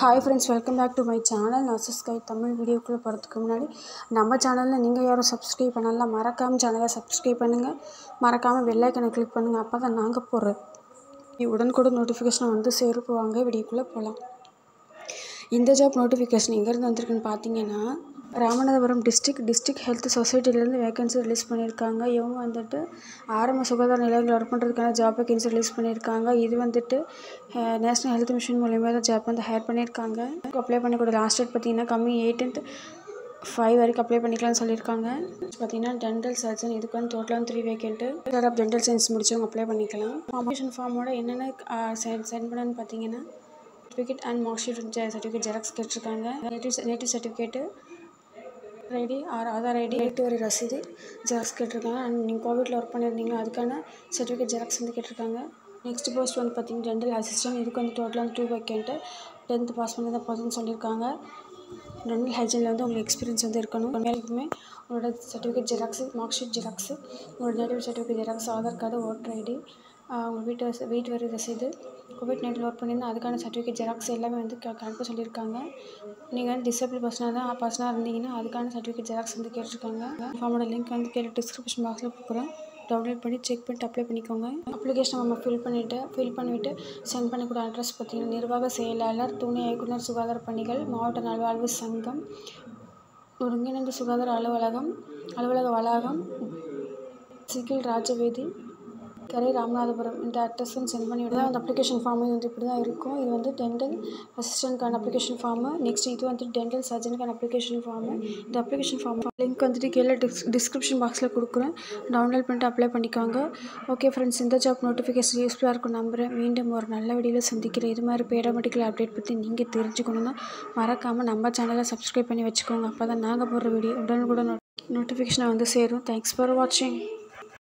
hi friends welcome back to my channel nurses guy Tamil வீடியோக்குள்ளே போகிறதுக்கு முன்னாடி நம்ம சேனலில் நீங்கள் யாரும் சப்ஸ்கிரைப் பண்ணலாம் மறக்காமல் சேனலை சப்ஸ்கிரைப் பண்ணுங்கள் மறக்காமல் வெள்ளைக்கனை கிளிக் பண்ணுங்கள் அப்போ தான் நாங்கள் போடுற உடனுக்குடன் நோட்டிஃபிகேஷன் வந்து சேருப்பு வாங்க வீடியோக்குள்ளே போகலாம் இந்த ஜாப் நோட்டிஃபிகேஷன் எங்கேருந்து வந்திருக்குன்னு பார்த்தீங்கன்னா ராமநாதபுரம் டிஸ்ட்ரிக்ட் டிஸ்ட்ரிக்ட் ஹெல்த் சொசைட்டிலேருந்து வேகன்சி ரிலீஸ் பண்ணியிருக்காங்க இவங்க வந்துட்டு ஆரம்ப சுகாதார நிலையங்கள் ஒர்க் பண்ணுறதுக்கான ஜாப் வேகன்சி ரிலீஸ் பண்ணியிருக்காங்க இது வந்துட்டு நேஷ்னல் ஹெல்த் மிஷன் மூலியமாக தான் ஜாப் வந்து ஹையர் பண்ணியிருக்காங்க அப்ளை பண்ணக்கூடிய லாஸ்ட் டேட் பார்த்தீங்கன்னா கம்மி எயிட்டீன்த் ஃபைவ் வரைக்கும் அப்ளை பண்ணிக்கலாம்னு சொல்லியிருக்காங்க பார்த்தீங்கன்னா டென்டல் சர்ஜன் இதுக்கு வந்து டோட்டலாக three vacant of dental science முடிச்சவங்க அப்ளை பண்ணிக்கலாம் அப்ளிகேஷன் ஃபார்மோட என்னென்ன சென்ட் சென்ட் பண்ணணும்னு பார்த்தீங்கன்னா certificate and mark sheet certificate xerox கேட்டிருக்காங்க native native certificate ID or Aadhaar ID எட்டு ஒரு ரசீது ஜெராக்ஸ் கேட்டிருக்காங்க அண்ட் நீங்கள் கோவிட்டில் ஒர்க் பண்ணியிருந்தீங்களோ அதுக்கான சர்டிஃபிகேட் ஜெராக்ஸ் வந்து கேட்டிருக்காங்க நெக்ஸ்ட் போஸ்ட் வந்து பார்த்தீங்கன்னா டென்டல் அசிஸ்டன்ட் இதுக்கு வந்து டோட்டலாக வந்து டூ வேக்கெண்ட்டு டென்த்து பாஸ் பண்ணி தான் போதும்னு சொல்லியிருக்காங்க டென்டல் ஹைஜீனில் வந்து உங்களுக்கு எக்ஸ்பீரியன்ஸ் வந்து இருக்கணும் மேலுக்குமே உங்களோட certificate xerox mark sheet xerox உங்களோட native certificate xerox Aadhaar card voter ID உங்கள் வீட்டு வச வீட்டு வரி ரசீது கோவிட் நைன்டீன் ஒர்க் பண்ணியிருந்தா அதுக்கான சர்டிஃபிகேட் ஜெராக்ஸ் எல்லாமே வந்து க அனுப்ப சொல்லியிருக்காங்க நீங்கள் வந்து டிசபிள் பர்சனாக தான் பர்சனாக இருந்தீங்கன்னா அதுக்கான சர்டிஃபிகேட் ஜெராக்ஸ் வந்து கேட்டிருக்காங்க ஃபார்மோட லிங்க் வந்து கீழே டிஸ்கிரிப்ஷன் பாக்ஸில் கொடுக்குறேன் டவுன்லோட் பண்ணி செக் பண்ணிட்டு அப்ளை பண்ணிக்கோங்க அப்ளிகேஷன் நம்ம ஃபில் பண்ணிவிட்டு ஃபில் பண்ணிவிட்டு சென்ட் பண்ணக்கூடிய அட்ரஸ் பார்த்தீங்கன்னா நிர்வாக செயலாளர் துணை இயக்குனர் சுகாதார பணிகள் மாவட்ட நல்வாழ்வு சங்கம் ஒருங்கிணைந்த சுகாதார அலுவலகம் அலுவலக வளாகம் சிகில் ராஜவேதி கரை ராமநாதபுரம் இந்த அட்ரஸும் சென்ட் பண்ணி விட அந்த அப்ளிகேஷன் ஃபார்ம் வந்து இப்படி தான் இருக்கும் இது வந்து டென்டல் அசிஸ்டன்ட்கான அப்ளிகேஷன் ஃபார்மு நெக்ஸ்ட் இது வந்து டென்டல் சர்ஜனுக்கான அப்ளிகேஷன் ஃபார்மு இந்த அப்ளிகேஷன் ஃபார்ம் லிங்க் வந்துட்டு கீழே டிஸ் டிஸ்கிரிப்ஷன் பாக்ஸில் கொடுக்குறேன் டவுன்லோட் பண்ணிட்டு அப்ளை பண்ணிக்கோங்க ஓகே ஃப்ரெண்ட்ஸ் இந்த ஜாப் நோட்டிஃபிகேஷன் யூஸ்ஃபுல்லாக இருக்கும் நம்புகிறேன் மீண்டும் ஒரு நல்ல வீடியோவில் சந்திக்கிறேன் இது மாதிரி பேராமெடிக்கல் அப்டேட் பற்றி நீங்கள் தெரிஞ்சுக்கணுன்னா மறக்காமல் நம்ம சேனலை சப்ஸ்கிரைப் பண்ணி வச்சுக்கோங்க அப்போ தான் நாங்கள் போடுற வீடியோ உடனுக்குடன் நோட்டிஃபிகேஷனை வந்து சேரும் தேங்க்ஸ் ஃபார் வாட்சிங்